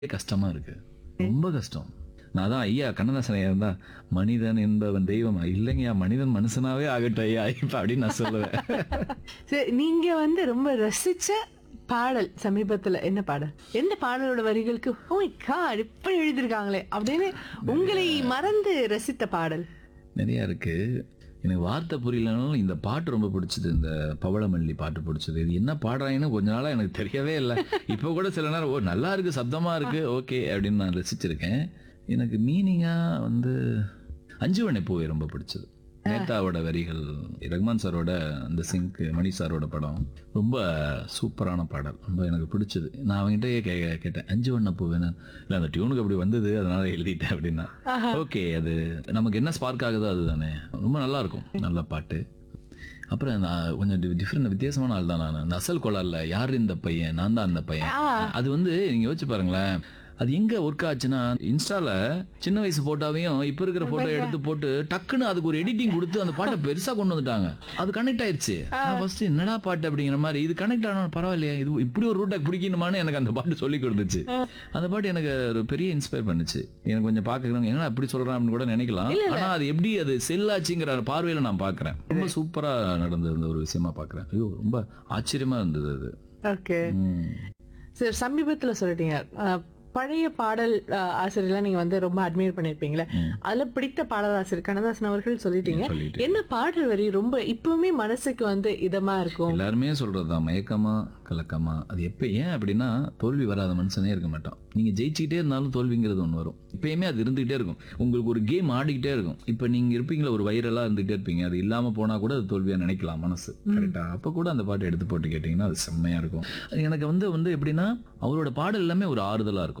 கஷ்டமா இருக்கு ரொம்ப கஷ்டம் நான் தான் ஐயா கண்ணதாசன் ஐயா இருந்தா மனிதன் என்பவன் தெய்வம் இல்லைங்கய்யா மனிதன் மனுஷனாவே ஆகட்டும் ஐயா இப்ப அப்படின்னு நான் சொல்லுவேன் சரி நீங்க வந்து ரொம்ப ரசிச்ச பாடல் சமீபத்துல என்ன பாடல் எந்த பாடலோட வரிகளுக்கு ஓ காட் இப்படி எழுதிருக்காங்களே அப்படின்னு உங்களை மறந்து ரசித்த பாடல் நிறைய இருக்கு எனக்கு வார்த்தை புரியலனாலும் இந்த பாட்டு ரொம்ப பிடிச்சது இந்த பவளமல்லி பாட்டு பிடிச்சது இது என்ன பாடுறாங்கன்னு கொஞ்ச நாளா எனக்கு தெரியவே இல்லை இப்போ கூட சில நேரம் ஓ நல்லா இருக்கு சப்தமா இருக்கு ஓகே அப்படின்னு நான் ரசிச்சிருக்கேன் எனக்கு மீனிங்கா வந்து அஞ்சு வண்ணை பூவை ரொம்ப பிடிச்சது நேதாவோட வரிகள் ரஹ்மான் சாரோட அந்த சிங்க் மணி சாரோட படம் ரொம்ப சூப்பரான பாடல் ரொம்ப எனக்கு பிடிச்சது நான் அவங்ககிட்ட கே கேட்டேன் அஞ்சு வண்ண பூ வேணும் இல்லை அந்த டியூனுக்கு அப்படி வந்தது அதனால எழுதிட்டேன் அப்படின்னா ஓகே அது நமக்கு என்ன ஸ்பார்க் ஆகுதோ அதுதானே ரொம்ப நல்லா இருக்கும் நல்ல பாட்டு அப்புறம் நான் கொஞ்சம் டிஃப்ரெண்ட் வித்தியாசமான ஆள் தான் நான் நசல் கொலால்ல யார் இந்த பையன் நான் தான் அந்த பையன் அது வந்து நீங்க யோசிச்சு பாருங்களேன் அது எங்க ஒர்க் ஆச்சுன்னா இன்ஸ்டால சின்ன வயசு போட்டோவையும் இப்ப இருக்கிற போட்டோ எடுத்து போட்டு டக்குன்னு அதுக்கு ஒரு எடிட்டிங் கொடுத்து அந்த பாட்டை பெருசா கொண்டு வந்துட்டாங்க அது கனெக்ட் ஆயிருச்சு நான் ஃபர்ஸ்ட் என்னடா பாட்டு அப்படிங்கிற மாதிரி இது கனெக்ட் ஆனா பரவாயில்லையே இது இப்படி ஒரு ரூட்டை பிடிக்கணுமான்னு எனக்கு அந்த பாட்டு சொல்லி கொடுத்துச்சு அந்த பாட்டு எனக்கு ஒரு பெரிய இன்ஸ்பயர் பண்ணுச்சு எனக்கு கொஞ்சம் பாக்குறவங்க என்ன அப்படி சொல்றான் அப்படின்னு கூட நினைக்கலாம் ஆனா அது எப்படி அது செல்லாச்சுங்கிற பார்வையில நான் பாக்குறேன் ரொம்ப சூப்பரா நடந்திருந்த ஒரு விஷயமா பாக்குறேன் ஐயோ ரொம்ப ஆச்சரியமா இருந்தது அது ஓகே ம். சரி சமீபத்துல சொல்லிட்டீங்க அஹ், பழைய பாடல் அஹ், ஆசிரியர்லாம் நீங்க வந்து ரொம்ப அட்மையர் பண்ணிருப்பீங்களே அதுல பிடித்த பாடலாசிரியர் கண்ணதாசன் அவர்கள் சொல்லிட்டீங்க சொல்லிட்டு என்ன பாடல் வரி ரொம்ப இப்பவுமே மனசுக்கு வந்து இதமா இருக்கும் எல்லாருமே சொல்றதுதான் மயக்கமா கலக்கமா அது எப்ப ஏன் அப்படின்னா தோல்வி வராத மனுஷனே இருக்க மாட்டான் நீங்க ஜெயிச்சுக்கிட்டே இருந்தாலும் தோல்விங்கிறது ஒன்று வரும் எப்பயுமே அது இருந்துகிட்டே இருக்கும் உங்களுக்கு ஒரு கேம் ஆடிக்கிட்டே இருக்கும் இப்ப நீங்க இருப்பீங்களா ஒரு வைரலா இருந்துகிட்டே இருப்பீங்க அது இல்லாம போனா கூட அது தோல்வியா நினைக்கலாம் மனசு கரெக்டா அப்ப கூட அந்த பாட்டு எடுத்து போட்டு கேட்டீங்கன்னா அது செம்மையா இருக்கும் அது எனக்கு வந்து வந்து எப்படின்னா அவரோட பாடல் எல்லாமே ஒரு ஆறுதலா இருக்கும்